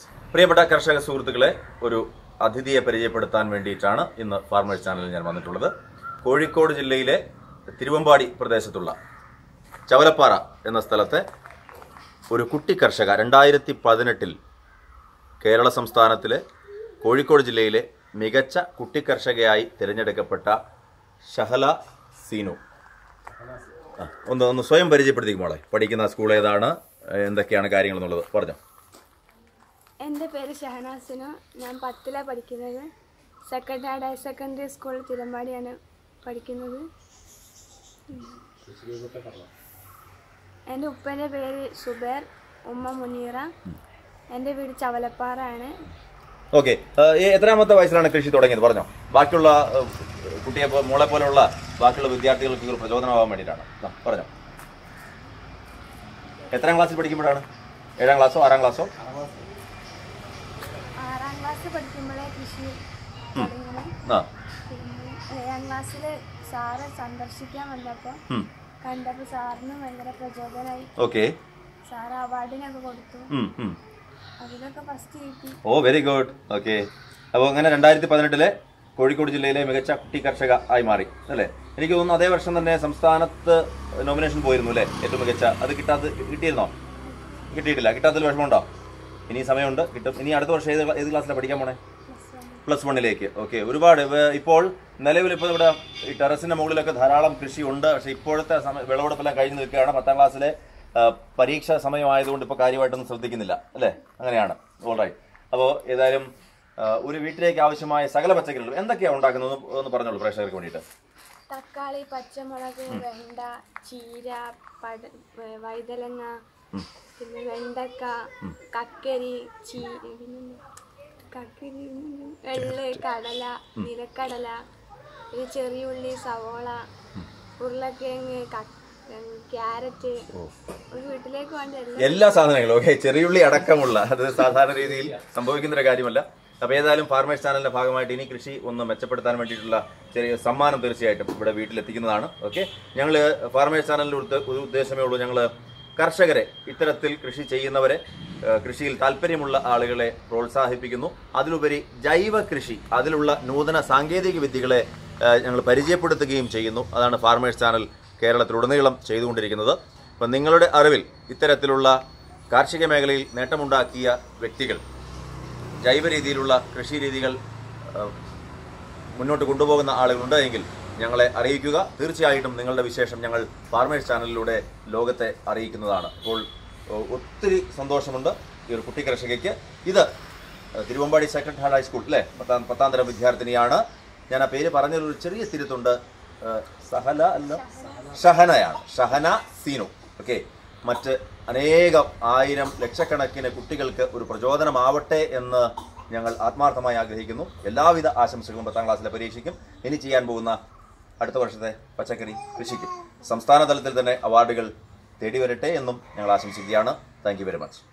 പ്രിയപ്പെട്ട കർഷക സുഹൃത്തുക്കളെ ഒരു അതിഥിയെ പരിചയപ്പെടുത്താൻ വേണ്ടിയിട്ടാണ് ഇന്ന് ഫാർമേഴ്സ് ചാനലിൽ ഞാൻ വന്നിട്ടുള്ളത് കോഴിക്കോട് ജില്ലയിലെ തിരുവമ്പാടി പ്രദേശത്തുള്ള ചവലപ്പാറ എന്ന സ്ഥലത്തെ ഒരു കുട്ടി കർഷക രണ്ടായിരത്തി പതിനെട്ടിൽ കേരള സംസ്ഥാനത്തിലെ കോഴിക്കോട് ജില്ലയിലെ മികച്ച കുട്ടി കർഷകയായി തിരഞ്ഞെടുക്കപ്പെട്ട ഷഹല സീനു ആ, ഒന്ന് ഒന്ന് സ്വയം പരിചയപ്പെടുത്തിക്കും മോളെ പഠിക്കുന്ന സ്കൂൾ ഏതാണ് എന്തൊക്കെയാണ് കാര്യങ്ങൾ എന്നുള്ളത് പറഞ്ഞോ എൻ്റെ പേര് ഷഹനാസിനു ഞാൻ പത്തിലാണ് പഠിക്കുന്നത് second hard higher secondary school തിരുമ്പാടിയാണ് പഠിക്കുന്നത് എൻ്റെ ഉപ്പൻ്റെ പേര് സുബേർ ഉമ്മ മുനീറ എൻ്റെ വീട് ചവലപ്പാറ ആണ് ഓക്കെ എത്രാമത്തെ വയസ്സിലാണ് കൃഷി തുടങ്ങിയത് പറഞ്ഞോ ബാക്കിയുള്ള ഏഹ്, കുട്ടിയെ പോ- മോളെ പോലെയുള്ള ബാക്കിയുള്ള വിദ്യാർത്ഥികൾക്ക് ഒരു പ്രചോദനമാവാൻ വേണ്ടിയിട്ടാണ് ആ, പറഞ്ഞോ എത്രാം ക്ലാസ്സിൽ പഠിക്കുമ്പോഴാണ് ഏഴാം ക്ലാസ്സോ ആറാം ക്ലാസ്സോ ആറാം ക്ലാസ് പഠിക്കുമ്പോഴേ കൃഷി തുടങ്ങണം ആ പിന്നെ ഏഴാം ക്ലാസ്സിൽ സാറ് സന്ദർശിക്കാൻ വന്നപ്പോൾ ഉം. കണ്ടപ്പോൾ സാറിന് ഭയങ്കര പ്രചോദനമായി ഓക്കെ സാറ് അവാർഡിനൊക്കെ കൊടുത്തു ഉം, ഉം. അതിലൊക്കെ ഫസ്റ്റ് കിട്ടി ഓ വെരി ഗുഡ് ഓക്കെ അപ്പോൾ അങ്ങനെ രണ്ടായിരത്തി പതിനെട്ടിലെ കോഴിക്കോട് ജില്ലയിലെ മികച്ച കുട്ടി കർഷക ആയി മാറി അല്ലേ എനിക്ക് തോന്നുന്നു അതേ വർഷം തന്നെ സംസ്ഥാനത്ത് നോമിനേഷൻ പോയിരുന്നു അല്ലേ ഏറ്റവും മികച്ച അത് കിട്ടാത്ത കിട്ടിയിരുന്നോ കിട്ടിയിട്ടില്ല കിട്ടാത്തതിൽ വിഷമമുണ്ടോ ഇനി സമയമുണ്ട് കിട്ടും ഇനി അടുത്ത വർഷം ഏത് ക്ലാ- ഏത് ക്ലാസ്സിലാണ് പഠിക്കാൻ പോണേ പ്ലസ് വൺ പ്ലസ് വണ്ണിലേക്ക് ഓക്കെ ഒരുപാട് ഇവ- ഇപ്പോൾ നിലവിൽ ഇപ്പോൾ ഇവിടെ ഈ ടെറസിന്റെ മുകളിലൊക്കെ ധാരാളം കൃഷി ഉണ്ട് പക്ഷേ ഇപ്പോഴത്തെ സമയ വിളവെടുപ്പെല്ലാം കഴിഞ്ഞ് നിൽക്കുകയാണ് പത്താം ക്ലാസ്സിലെ ആ, പരീക്ഷാ സമയമായതുകൊണ്ട് ഇപ്പോൾ കാര്യമായിട്ടൊന്നും ശ്രദ്ധിക്കുന്നില്ല അല്ലേ അങ്ങനെയാണ് ഓൾറൈറ്റ് അപ്പോൾ ഏതായാലും ആ, ഒരു വീട്ടിലേക്ക് ആവശ്യമായ സകല പച്ചക്കറികളും എന്തൊക്കെയാണ് ഉണ്ടാക്കുന്നത് ഒന്ന് ഒന്ന് പറഞ്ഞോളൂ പ്രേക്ഷകർക്ക് വേണ്ടിയിട്ട് തക്കാളി പച്ചമുളക് വെണ്ട ചീര പട വ- വഴുതലങ്ങ പിന്നെ വെണ്ടക്ക കക്കരി ചീ പിന്നെന്താ? കക്കരി എള്ള് കടല നിലക്കടല പിന്നെ ചെറിയുള്ളി സവോള ഉരുളക്കിഴങ്ങ് ക- ഉം, ക്യാരറ്റ് ഒരു വീട്ടിലേക്ക് വേണ്ട എല്ലാം എല്ലാ സാധനങ്ങളും ഓക്കെ ചെറിയുള്ളി അടക്കമുള്ള അത് സാധാരണ രീതിയിൽ സംഭവിക്കുന്ന ഒരു കാര്യമല്ല അപ്പോൾ ഏതായാലും ഫാർമേഴ്സ് ചാനലിന്റെ ഭാഗമായിട്ട് ഇനി കൃഷി ഒന്ന് മെച്ചപ്പെടുത്താൻ വേണ്ടിയിട്ടുള്ള ചെറിയ സമ്മാനം തീർച്ചയായിട്ടും ഇവിടെ വീട്ടിലെത്തിക്കുന്നതാണ് ഓക്കെ ഞങ്ങൾ ഫാർമേഴ്സ് ചാനലിന്റെ ഉദ്ദ- ഒരു ഉദ്ദേശമേ ഉള്ളൂ ഞങ്ങൾ കർഷകരെ ഇത്തരത്തിൽ കൃഷി ചെയ്യുന്നവരെ ഏഹ്, കൃഷിയിൽ താല്പര്യമുള്ള ആളുകളെ പ്രോത്സാഹിപ്പിക്കുന്നു അതിലുപരി ജൈവ കൃഷി അതിലുള്ള നൂതന സാങ്കേതിക വിദ്യകളെ ഞങ്ങൾ പരിചയപ്പെടുത്തുകയും ചെയ്യുന്നു അതാണ് ഫാർമേഴ്സ് ചാനൽ കേരളത്തിലുടനീളം ചെയ്തുകൊണ്ടിരിക്കുന്നത് അപ്പം നിങ്ങളുടെ അറിവിൽ ഇത്തരത്തിലുള്ള കാർഷിക മേഖലയിൽ നേട്ടമുണ്ടാക്കിയ വ്യക്തികൾ ജൈവ രീതിയിലുള്ള കൃഷി രീതികൾ ആ, മുന്നോട്ട് കൊണ്ടുപോകുന്ന ആളുകളുണ്ട് എങ്കിൽ ഞങ്ങളെ അറിയിക്കുക തീർച്ചയായിട്ടും നിങ്ങളുടെ വിശേഷം ഞങ്ങൾ ഫാർമേഴ്സ് ചാനലിലൂടെ ലോകത്തെ അറിയിക്കുന്നതാണ് അപ്പോൾ ഓ, ഒത്തിരി സന്തോഷമുണ്ട് ഈ ഒരു കുട്ടി കർഷകയ്ക്ക് ഇത് ആ, തിരുവമ്പാടി സെക്കൻഡ് ഹാർഡ് ഹൈസ്കൂൾ അല്ലേ പത്താം പത്താം തരം വിദ്യാർത്ഥിനിയാണ് ഞാൻ ആ പേര് പറഞ്ഞൊരു ചെറിയ തിരുത്തുണ്ട് ആ, സഹല അല്ല ഷഹനയാണ് ഷഹന സീനു ഓക്കെ മറ്റ് അനേകം ആയിരം ലക്ഷക്കണക്കിന് കുട്ടികൾക്ക് ഒരു പ്രചോദനമാവട്ടെ എന്ന് ഞങ്ങൾ ആത്മാർത്ഥമായി ആഗ്രഹിക്കുന്നു എല്ലാവിധ ആശംസകളും പത്താം ക്ലാസ്സിലെ പരീക്ഷയ്ക്കും ഇനി ചെയ്യാൻ പോകുന്ന അടുത്ത വർഷത്തെ പച്ചക്കറി കൃഷിക്കും സംസ്ഥാന തലത്തിൽ തന്നെ അവാർഡുകൾ തേടി വരട്ടെ എന്നും ഞങ്ങൾ ആശംസിക്കുകയാണ് താങ്ക് യു വെരി മച്ച്